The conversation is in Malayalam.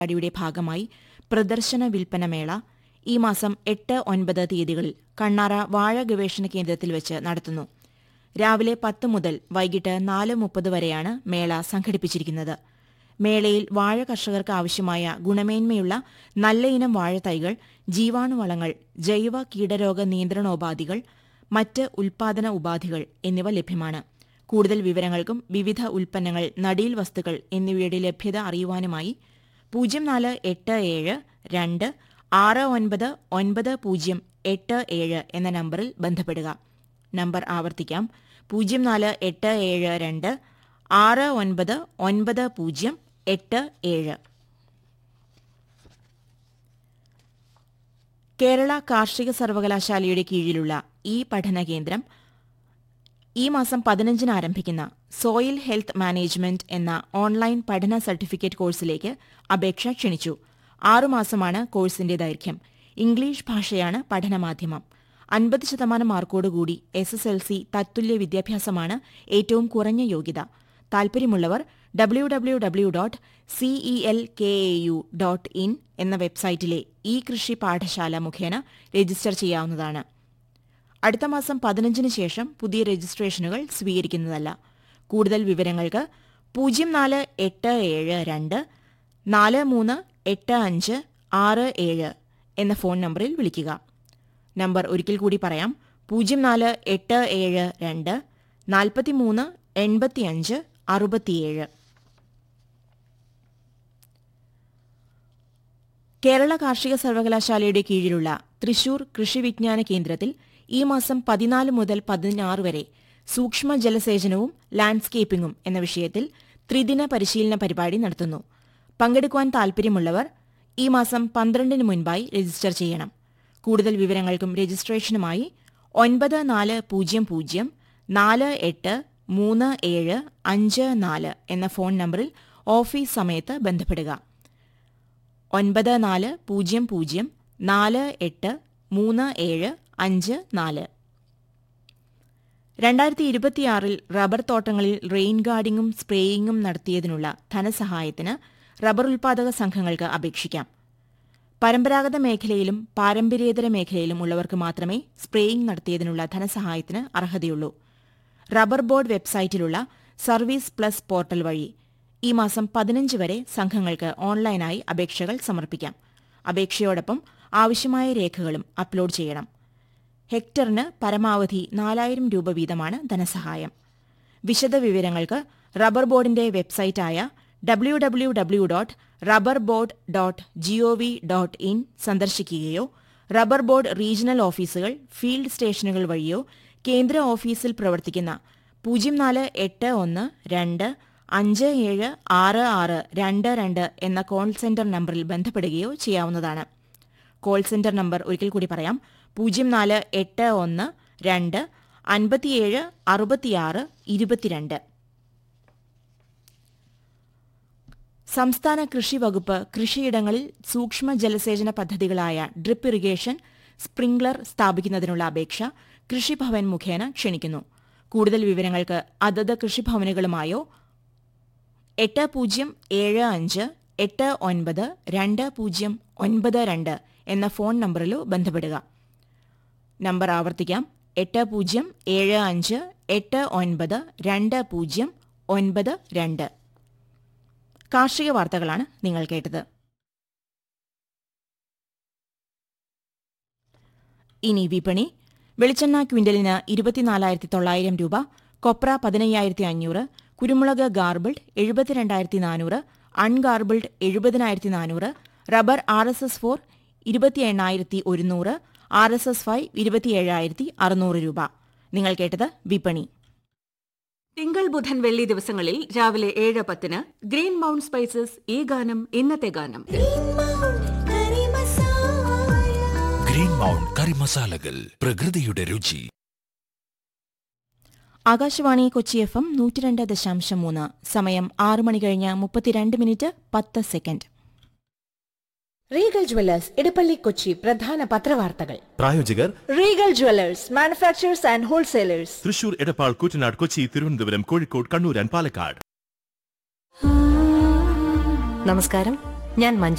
പരിപാടിയുടെ ഭാഗമായി പ്രദർശന വിൽപ്പന മേള ഈ മാസം എട്ട് ഒൻപത് തീയതികളിൽ കണ്ണാറ വാഴ ഗവേഷണ കേന്ദ്രത്തിൽ വെച്ച് നടത്തുന്നു രാവിലെ പത്ത് മുതൽ വൈകിട്ട് നാല് മുപ്പത് വരെയാണ് മേള സംഘടിപ്പിച്ചിരിക്കുന്നത് മേളയിൽ വാഴ കർഷകർക്ക് ആവശ്യമായ ഗുണമേന്മയുള്ള നല്ല ഇനം വാഴത്തൈകൾ ജീവാണുവളങ്ങൾ ജൈവ കീടരോഗ നിയന്ത്രണോപാധികൾ മറ്റ് ഉൽപാദന ഉപാധികൾ എന്നിവ ലഭ്യമാണ് കൂടുതൽ വിവരങ്ങൾക്കും വിവിധ ഉൽപ്പന്നങ്ങൾ നടീൽ വസ്തുക്കൾ എന്നിവയുടെ ലഭ്യത അറിയുവാനുമായി പൂജ്യം നാല് എട്ട് ഏഴ് രണ്ട് ആറ് ഒൻപത് ഒൻപത് പൂജ്യം എട്ട് ഏഴ് എന്ന നമ്പറിൽ ബന്ധപ്പെടുക നമ്പർ ആവർത്തിക്കാം പൂജ്യം നാല് എട്ട് ഏഴ് രണ്ട് ആറ് ഒൻപത് ഒൻപത് പൂജ്യം എട്ട് ഏഴ് കേരള കാർഷിക സർവകലാശാലയുടെ കീഴിലുള്ള ഈ പഠന കേന്ദ്രം ഈ മാസം പതിനഞ്ചിന് ആരംഭിക്കുന്ന സോയിൽ ഹെൽത്ത് മാനേജ്മെന്റ് എന്ന ഓൺലൈൻ പഠന സർട്ടിഫിക്കറ്റ് കോഴ്സിലേക്ക് അപേക്ഷ ക്ഷണിച്ചു ആറുമാസമാണ് കോഴ്സിന്റെ ദൈർഘ്യം ഇംഗ്ലീഷ് ഭാഷയാണ് പഠനമാധ്യമം അൻപത് ശതമാനം മാർക്കോടുകൂടി എസ് എസ് എൽ സി തത്തുല്യ വിദ്യാഭ്യാസമാണ് ഏറ്റവും കുറഞ്ഞ യോഗ്യത താൽപര്യമുള്ളവർ W W W dot CEL K A U dot in എന്ന വെബ്സൈറ്റിലെ ഇ കൃഷി പാഠശാല മുഖേന രജിസ്റ്റർ ചെയ്യാവുന്നതാണ് അടുത്ത മാസം പതിനഞ്ചിന് ശേഷം പുതിയ രജിസ്ട്രേഷനുകൾ സ്വീകരിക്കുന്നതല്ല കൂടുതൽ വിവരങ്ങൾക്ക് പൂജ്യം നാല് എട്ട് ഏഴ് രണ്ട് നാല് മൂന്ന് എട്ട് അഞ്ച് ആറ് ഏഴ് എന്ന ഫോൺ നമ്പറിൽ വിളിക്കുക നമ്പർ ഒരിക്കൽ കൂടി പറയാം പൂജ്യം നാല് എട്ട് ഏഴ് രണ്ട് നാൽപ്പത്തിമൂന്ന് എൺപത്തിയഞ്ച് അറുപത്തിയേഴ് കേരള കാർഷിക സർവകലാശാലയുടെ കീഴിലുള്ള തൃശൂർ കൃഷി വിജ്ഞാന കേന്ദ്രത്തിൽ ഈ മാസം പതിനാല് മുതൽ പതിനാറ് വരെ സൂക്ഷ്മ ജലസേചനവും ലാൻഡ്സ്കേപ്പിംഗും എന്ന വിഷയത്തിൽ ത്രിദിന പരിശീലന പരിപാടി നടത്തുന്നു പങ്കെടുക്കുവാൻ താൽപര്യമുള്ളവർ ഈ മാസം പന്ത്രണ്ടിന് മുൻപായി രജിസ്റ്റർ ചെയ്യണം കൂടുതൽ വിവരങ്ങൾക്കും രജിസ്ട്രേഷനുമായി ഒൻപത് നാല് പൂജ്യം പൂജ്യം നാല് എട്ട് മൂന്ന് ഏഴ് അഞ്ച് നാല് എന്ന ഫോൺ നമ്പറിൽ ഓഫീസ് സമയത്ത് ബന്ധപ്പെടുക ഒൻപത് നാല് പൂജ്യം പൂജ്യം നാല് എട്ട് മൂന്ന് ഏഴ് അഞ്ച് നാല് രണ്ടായിരത്തി ഇരുപത്തിയാറിൽ റബ്ബർ തോട്ടങ്ങളിൽ റെയിൻ ഗാർഡിംഗും സ്പ്രേയിങ്ങും നടത്തിയതിനുള്ള ധനസഹായത്തിന് റബ്ബർ ഉൽപാദക സംഘങ്ങൾക്ക് അപേക്ഷിക്കാം പരമ്പരാഗത മേഖലയിലും പാരമ്പര്യേതര മേഖലയിലും ഉള്ളവർക്ക് മാത്രമേ സ്പ്രേയിംഗ് നടത്തിയതിനുള്ള ധനസഹായത്തിന് അർഹതയുള്ളൂ റബ്ബർ ബോർഡ് വെബ്സൈറ്റിലുള്ള സർവീസ് പ്ലസ് പോർട്ടൽ വഴി ഈ മാസം പതിനഞ്ച് വരെ സംഘങ്ങൾക്ക് ഓൺലൈനായി അപേക്ഷകൾ സമർപ്പിക്കാം അപേക്ഷയോടൊപ്പം ആവശ്യമായ രേഖകളും അപ്ലോഡ് ചെയ്യണം ഹെക്ടറിന് പരമാവധി നാലായിരം രൂപ വീതമാണ് ധനസഹായം വിശദവിവരങ്ങൾക്ക് റബ്ബർ ബോർഡിന്റെ വെബ്സൈറ്റായ W W W dot rubber board dot G O V dot in സന്ദർശിക്കുകയോ റബ്ബർ ബോർഡ് റീജിയണൽ ഓഫീസുകൾ ഫീൽഡ് സ്റ്റേഷനുകൾ വഴിയോ കേന്ദ്ര ഓഫീസിൽ പ്രവർത്തിക്കുന്ന പൂജ്യം നാല് എട്ട് ഒന്ന് രണ്ട് അഞ്ച് ഏഴ് ആറ് ആറ് രണ്ട് രണ്ട് എന്ന കോൾ സെന്റർ നമ്പറിൽ ബന്ധപ്പെടുകയോ ചെയ്യാവുന്നതാണ് കോൾ സെന്റർ നമ്പർ ഒരിക്കൽ കൂടി പറയാം പൂജ്യം നാല് എട്ട് ഒന്ന് രണ്ട് അൻപത്തിയേഴ് അറുപത്തിയാറ് ഇരുപത്തിരണ്ട് സംസ്ഥാന കൃഷി വകുപ്പ് കൃഷിയിടങ്ങളിൽ സൂക്ഷ്മ ജലസേചന പദ്ധതികളായ ഡ്രിപ്പ് ഇറിഗേഷൻ സ്പ്രിംഗ്ലർ സ്ഥാപിക്കുന്നതിനുള്ള അപേക്ഷ കൃഷിഭവൻ മുഖേന ക്ഷണിക്കുന്നു കൂടുതൽ വിവരങ്ങൾക്ക് അതത് കൃഷിഭവനുകളുമായോ എട്ട് പൂജ്യം ഏഴ് അഞ്ച് എട്ട് ഒൻപത് രണ്ട് പൂജ്യം ഒൻപത് രണ്ട് എന്ന ഫോൺ നമ്പറിലോ ബന്ധപ്പെടുക നമ്പർ ആവർത്തിക്കാം എട്ട് പൂജ്യം ഏഴ് അഞ്ച് എട്ട് ഒൻപത് രണ്ട് പൂജ്യം ഒൻപത് രണ്ട് കാർഷിക വാർത്തകളാണ് നിങ്ങൾ കേട്ടത് ഇനി വിപണി വെളിച്ചെണ്ണ ക്വിന്റലിന് ഇരുപത്തിനാലായിരത്തി തൊള്ളായിരം രൂപ കൊപ്ര പതിനയ്യായിരത്തി അഞ്ഞൂറ് കുരുമുളക് ഗാർബിൾഡ് എഴുപത്തിരണ്ടായിരത്തി നാനൂറ് അൺഗാർബിൾഡ് എഴുപതിനായിരത്തി നാനൂറ് rubber R S S four ഇരുപത്തി എണ്ണായിരത്തി ഒരുന്നൂറ് ആർ എസ് എസ് ഫൈവ് ഇരുപത്തിയേഴായിരത്തി അറുന്നൂറ് രൂപ നിങ്ങൾ കേട്ടത് വിപണി തിങ്കൾ ബുധൻ വെള്ളി ദിവസങ്ങളിൽ രാവിലെ ഏഴ് പത്തിന് ഗ്രീൻ മൗണ്ട് സ്പൈസസ് ഈ ഗാനം ഇന്നത്തെ ഗാനം ഗ്രീൻ മൗണ്ട് കറി മസാലകൾ പ്രകൃതിയുടെ രുചി ആകാശവാണി കൊച്ചി എഫ് എം നൂറ്റിരണ്ട് ദശാംശം മൂന്ന് സമയം ആറ് മണി കഴിഞ്ഞ് മുപ്പത്തിരണ്ട് മിനിറ്റ് പത്ത് second Regal Jewellers Edappally Kochi പ്രധാന പത്രവാർത്തകൾ പ്രായോജകർ Regal Jewellers manufacturers and wholesalers Thrissur Edappal Koottanad Kochi Thiruvananthapuram Kozhikode Kannur and Palakkad നമസ്കാരം ഞാൻ മഞ്ജു